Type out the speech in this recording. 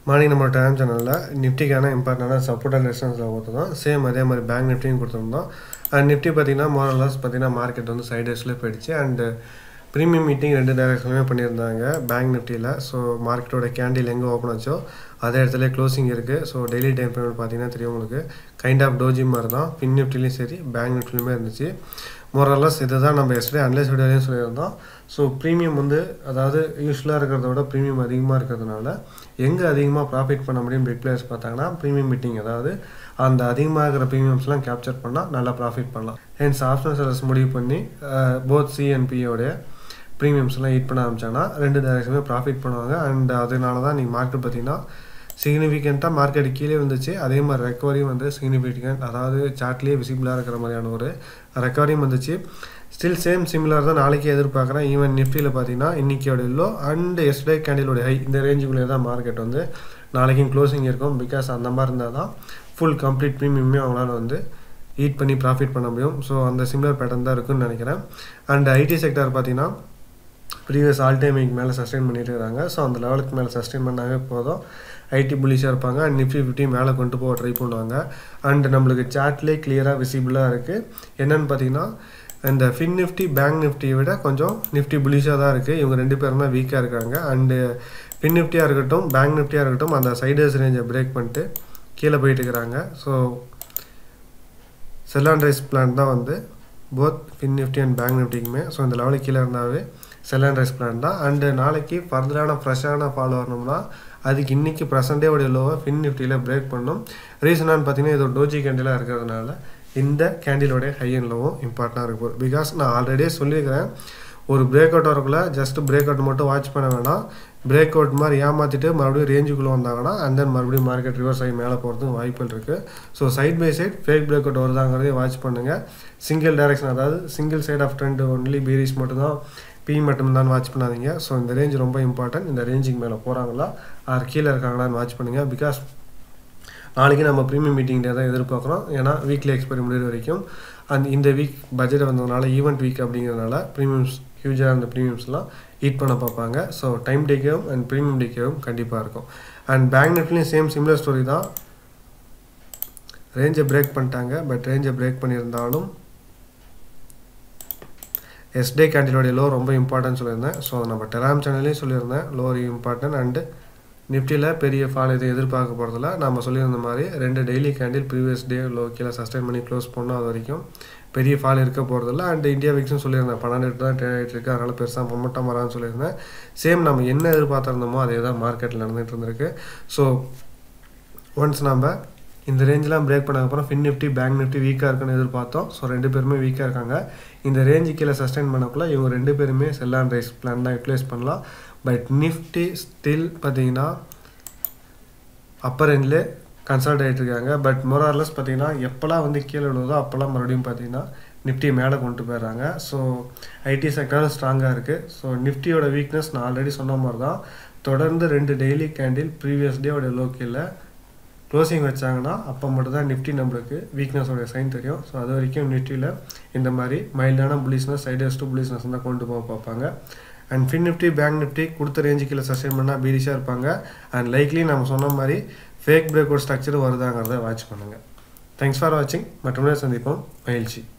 morning நம்ம time சேனலில் நிஃப்டிக்கான இம்பார்ட்டண்டான சப்போர்ட் அண்ட் ரெஸ்டான்ஸில் கொடுத்துருந்தோம் சேம் அதே மாதிரி பேங்க் நிஃப்டியும் கொடுத்துருந்தோம் அண்ட் நிஃப்டி பார்த்தீங்கன்னா மோரலாஸ் பார்த்தீங்கன்னா மார்க்கெட் வந்து சைடர்ஸில் போயிடுச்சு அண்டு ப்ரீமியம் மீட்டிங் ரெண்டு டைரக்ஷனுமே பண்ணியிருந்தாங்க பேங்க் நிஃப்டியில் ஸோ மார்க்கெட்டோட கேண்டில் எங்கே ஓப்பன் ஆச்சோ அதே இடத்துல க்ளோசிங் இருக்குது ஸோ டெய்லி டைம் பேமெண்ட் பார்த்தீங்கன்னா தெரியும் உங்களுக்கு கைண்ட் ஆஃப் டோஜி மாதிரி தான் பின் நிஃப்டிலையும் சரி பேங்க் நிஃப்டிலையுமே இருந்துச்சு மோரலஸ் இது தான் நம்ம எஸ்டே அன்லைஸ் வீடியோலையும் சொல்லியிருந்தோம் ஸோ ப்ரீமியம் வந்து அதாவது யூஸ்வலாக இருக்கிறத விட ப்ரீமியம் அதிகமாக இருக்கிறதுனால எங்கே அதிகமாக ப்ராஃபிட் பண்ண முடியும் பிக் பிளேயர்ஸ் பார்த்தாங்கன்னா ப்ரீமியம் மீட்டிங் அதாவது அந்த அதிகமாக இருக்கிற ப்ரீமியம்ஸ்லாம் கேப்சர் பண்ணால் நல்லா ப்ராஃபிட் பண்ணலாம் ஹென்ஸ் ஆப்ஷன் செல்லர்ஸ் முடிவு பண்ணி போத் சிஎன்பியோடைய ப்ரீமியம்ஸ்லாம் ஈட் பண்ண ஆரம்பிச்சாங்கன்னா ரெண்டு டேரக்ஷனுமே ப்ராஃபிட் பண்ணுவாங்க அண்ட் அதனால தான் நீங்கள் மார்க்கெட் பார்த்தீங்கன்னா சிக்னிஃபிகண்ட்டாக மார்க்கெட் கீழே வந்துச்சு அதே மாதிரி ரெக்கவரியும் வந்து சிக்னிஃபிகண்ட் அதாவது சார்ட்லேயே விசிபிளாக இருக்கிற மாதிரியான ஒரு ரெக்கவரியும் வந்துச்சு ஸ்டில் சேம் சிமிலர் தான் நாளைக்கு எதிர்பார்க்குறேன் ஈவன் நிஃப்டியில் பார்த்தீங்கன்னா இன்றைக்கியோட லோ அண்ட் எஸ்டே கேண்டிலோட ஹை இந்த ரேஞ்சுக்குள்ளே தான் மார்க்கெட் வந்து நாளைக்கும் க்ளோசிங் இருக்கும் பிகாஸ் அந்த மாதிரி இருந்தால் தான் ஃபுல் கம்ப்ளீட் ப்ரீமியமே அவங்களால வந்து ஈட் பண்ணி ப்ராஃபிட் பண்ண முடியும் ஸோ அந்த சிமிலர் பேட்டர்ன் தான் இருக்குன்னு நினைக்கிறேன் அண்ட் ஐடி செக்டர் பார்த்தீங்கன்னா ப்ரீவியஸ் ஆல் டைமிங் மேலே சஸ்டெயின் பண்ணிட்டு இருக்காங்க ஸோ அந்த லெவலுக்கு மேலே சஸ்டெயின் பண்ணாவே போதும் ஐடி புலிஷாக இருப்பாங்க அண்ட் நிஃப்டி ஃபிஃப்டி மேலே கொண்டு போக ட்ரை பண்ணுவாங்க அண்ட் நம்மளுக்கு சார்ட்லேயே கிளியராக விசிபிளாக இருக்குது என்னென்னு பார்த்தீங்கன்னா இந்த ஃபின் நிஃப்டி பேங்க் நிஃப்டியை விட கொஞ்சம் நிஃப்டி புலிஷாக தான் இருக்குது இவங்க ரெண்டு பேரும் தான் வீக்காக இருக்காங்க அண்டு ஃபின் நிஃப்டியாக இருக்கட்டும் பேங்க் நிஃப்டியாக இருக்கட்டும் அந்த சைடர்ஸ் ரேஞ்சை பிரேக் பண்ணிட்டு கீழே போயிட்டு இருக்கிறாங்க so sell and rise plan தான் வந்து both Fin Nifty and bank நிஃப்டிக்குமே ஸோ இந்த லெவலுக்கு கீழே இருந்தாவே செல் அண்ட் ரைஸ் பிளான் தான் அண்டு நாளைக்கு ஃபர்தரான ஃப்ரெஷ்ஷான ஃபாலோ வரணும்னா அதுக்கு இன்றைக்கி ப்ரெசண்டே உடைய லோவை ஃபின் நிஃப்டியில் பிரேக் பண்ணும் ரீசனான்னு பார்த்தீங்கன்னா இது ஒரு டோஜி கேண்டிலாக இருக்கிறதுனால இந்த கேண்டிலோடைய ஹை அண்ட் லோவும் இம்பார்ட்டண்டாக இருக்கும் பிகாஸ் நான் ஆல்ரெடியே சொல்லியிருக்கிறேன் ஒரு பிரேக் அவுட் வரக்குள்ள ஜஸ்ட் பிரேக் அவுட் மட்டும் வாட்ச் பண்ண வேணாம் பிரேக் அவுட் மாதிரி ஏமாற்றிட்டு மறுபடியும் ரேஞ்சுக்குள்ளே வந்தாங்கன்னா அண்ட் தென் மறுபடியும் மார்க்கெட் ரிவர்ஸ் ஆகி மேலே போகிறதுக்கு வாய்ப்புகள் இருக்குது so side by side fake break out வருதாங்கிறதையும் வாட்ச் பண்ணுங்கள் சிங்கிள் டைரக்ஷன் அதாவது single side of trend only bearish மட்டும்தான் பி மட்டும் தான் வாட்ச் பண்ணாதீங்க ஸோ இந்த ரேஞ்ச் ரொம்ப இம்பார்ட்டன்ட் இந்த ரேஞ்சுக்கு மேலே போகிறாங்களா ஆர் கீழே இருக்காங்களான்னு வாட்ச் பண்ணுங்கள் பிகாஸ் நாளைக்கு நம்ம ப்ரீமியம் மீட்டிங் டே தான் எதிர்பார்க்குறோம் ஏன்னா வீக்லி எக்ஸ்பைரி முடிகிற வரைக்கும் அண்ட் இந்த வீக் பட்ஜெட் வந்ததுனால ஈவெண்ட் வீக் அப்படிங்கிறதுனால ப்ரீமியம்ஸ் ஹியூஜாக இருந்த ப்ரீமியம்ஸ்லாம் ஈட் பண்ண பார்ப்பாங்க ஸோ டைம் டேக்கவும் அண்ட் ப்ரீமியம் டேக்கவும் கண்டிப்பாக இருக்கும் அண்ட் பேங்க் நெட்லேயும் சேம் சிம்லர் ஸ்டோரி தான் ரேஞ்சை பிரேக் பண்ணிட்டாங்க பட் ரேஞ்சை பிரேக் பண்ணியிருந்தாலும் எஸ்டே கேண்டிலோடைய லோ ரொம்ப இம்பார்ட்டன்ட் சொல்லியிருந்தேன் ஸோ நம்ம டெலாம் சேனல்லையும் சொல்லியிருந்தேன் லோ இம்பார்ட்டன்ட் அண்டு நிஃப்டியில் பெரிய ஃபால் இதை எதிர்பார்க்க போகிறதில்ல நம்ம சொல்லியிருந்த மாதிரி ரெண்டு daily candle previous day low கீழே சஸ்டைன் பண்ணி க்ளோஸ் பண்ணோம் அது வரைக்கும் பெரிய ஃபால் இருக்க போகிறதில்ல அண்ட் இந்தியா விக்ஸும் சொல்லியிருந்தேன் பன்னெண்டு தான் ட்ரேட் ஆகிட்டு இருக்கு அதனால் பெருசாக மொமெண்டம் வரான்னு சொல்லியிருந்தேன் சேம் நம்ம என்ன எதிர்பார்த்துருந்தோமோ அதே தான் மார்க்கெட்டில் நடந்துகிட்டு இருந்திருக்கு ஸோ ஒன்ஸ் நம்ம இந்த ரேஞ்செலாம் பிரேக் பண்ணதுக்கப்புறம் ஃபின் நிஃப்டி பேங்க் நிஃப்டி வீக்காக இருக்குன்னு எதிர்பார்த்தோம் ஸோ ரெண்டு பேருமே வீக்காக இருக்காங்க இந்த ரேஞ்சு கீழே சஸ்டைன் பண்ணக்குள்ள இவங்க ரெண்டு பேருமே செல் அண்ட் ரைஸ் பிளான் தான் யூட்டிலைஸ் பண்ணலாம் பட் நிஃப்டி ஸ்டில் பார்த்தீங்கன்னா அப்பர் எண்ட்லே கன்சல்ட் ஆகிட்டு இருக்காங்க பட் மொரார்லஸ் பார்த்தீங்கன்னா எப்போல்லாம் வந்து கீழே விழுதோ அப்போல்லாம் மறுபடியும் பார்த்தீங்கன்னா நிஃப்டி மேலே கொண்டு போயிடுறாங்க ஸோ ஐடி செக்டரும் ஸ்ட்ராங்காக இருக்குது ஸோ நிஃப்டியோட வீக்னஸ் நான் ஆல்ரெடி சொன்ன மாதிரி தான் தொடர்ந்து ரெண்டு டெய்லி கேண்டில் ப்ரீவியஸ் டேவோட லோக்கியில் க்ளோசிங் வச்சாங்கன்னா அப்போ மட்டும் தான் நிஃப்டி நம்மளுக்கு வீக்னஸோட சைன் தெரியும் ஸோ அது வரைக்கும் நிஃப்டியில் இந்த மாதிரி மைல்டான புலிஸ்னஸ் சைடர்ஸ் டு புலிஸ்னஸ் தான் கொண்டு போக பார்ப்பாங்க and Fin Nifty bank Nifty கொடுத்த ரேஞ்சு கீழே சஸ்டைன் பண்ணால் பீரிஷாக இருப்பாங்க அண்ட் லைக்லி நம்ம சொன்ன மாதிரி ஃபேக் பிரேக் அவுட் ஸ்ட்ரக்சர் வருதாங்கிறத வாட்ச் பண்ணுங்கள் தேங்க்ஸ் ஃபார் வாட்சிங் மற்றும் சந்திப்போம் மகிழ்ச்சி